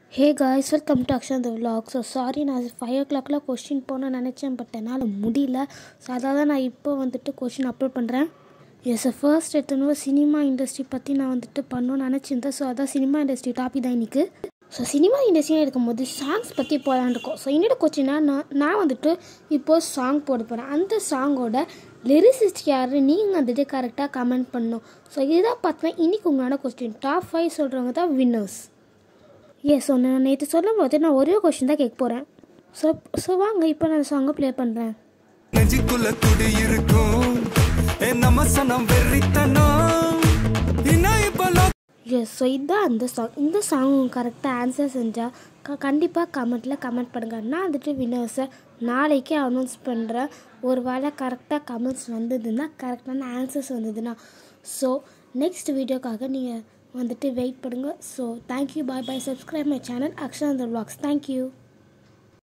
hey guys welcome to Akshan the vlog so sorry நான் five ஓ கிளாக்லாம் கொஸ்டின் போகணும்னு நினச்சேன் பட் என்னால் முடியல ஸோ அதாக தான் நான் இப்போ வந்துட்டு கொஸ்டின் அப்லோட் பண்ணுறேன் எஸ் ஃபர்ஸ்ட் எடுத்தோன்னு சினிமா இண்டஸ்ட்ரி பற்றி நான் வந்துட்டு பண்ணணும்னு நினச்சிருந்தேன் ஸோ அதான் சினிமா இண்டஸ்ட்ரி டாபிக் தான் இன்றைக்கி ஸோ சினிமா இண்டஸ்ட்ரியாக இருக்கும்போது சாங்ஸ் பற்றி போகலான்னு இருக்கும் ஸோ என்னோட கொஸ்டினா நான் நான் வந்துட்டு இப்போது சாங் போட போகிறேன் அந்த சாங்கோட லிரிசிஸ்ட் யார் நீங்கள் வந்துட்டு கரெக்டாக கமெண்ட் பண்ணணும் ஸோ இதுதான் பார்த்தீங்கன்னா இன்றைக்கி உங்களோட கொஸ்டின் டாப் ஃபைவ் சொல்கிறவங்க தான் வின்னர்ஸ் எஸ் ஸோ நான் நேற்று சொல்லும் போது நான் ஒரே கொஷின் தான் கேட்க போகிறேன் ஸோ ஸோ வாங்க இப்போ நான் சாங்கை ப்ளே பண்ணுறேன் நெஞ்சுக்குள்ள துடி இருக்கும் ஏ நம்ம சனம் வெறித்தனம் இன்னும் இப்ப லோ- எஸ் ஸோ இதுதான் அந்த சாங் இந்த சாங் கரெக்டாக ஆன்சர் செஞ்சால் க கண்டிப்பாக கமெண்ட்டில் கமெண்ட் பண்ணுங்கள் நான் வந்துட்டு வினர்ஸை நாளைக்கே அனௌன்ஸ் பண்ணுறேன் ஒரு வேளை கரெக்டாக கமெண்ட்ஸ் வந்ததுன்னா கரெக்டான ஆன்சர்ஸ் வந்ததுன்னா ஸோ நெக்ஸ்ட் வீடியோக்காக நீங்கள் வந்துட்டு வெயிட் பண்ணுங்கள் so thank you bye bye subscribe my channel Aksha அந்த vlogs தேங்க்யூ